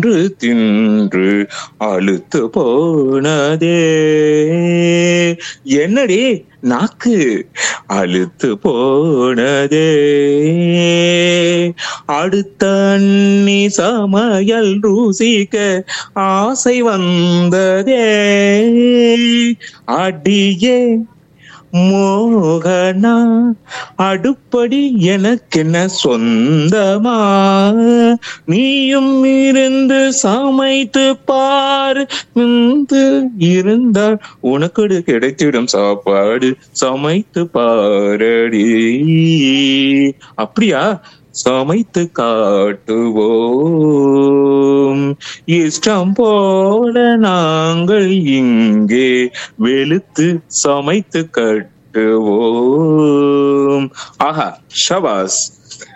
தின்று தின்று அழுத்து போனதே என்னடி நாக்கு அழுத்து போனதே அடுத்த அண்ணி சமையல் ருசிக்க ஆசை வந்ததே அடியே மோகனா அடுப்படி எனக்கென்ன சொந்தமா நீயும் இருந்து சமைத்து பாரு வந்து இருந்தால் உனக்கு கிடைத்திடும் சாப்பாடு சமைத்து பாரடி அப்படியா சமைத்து காட்டுவோம் இஷ்டம் போல நாங்கள் இங்கே வெளுத்து சமைத்து கட்டுவோம் ஆஹா ஷபாஸ்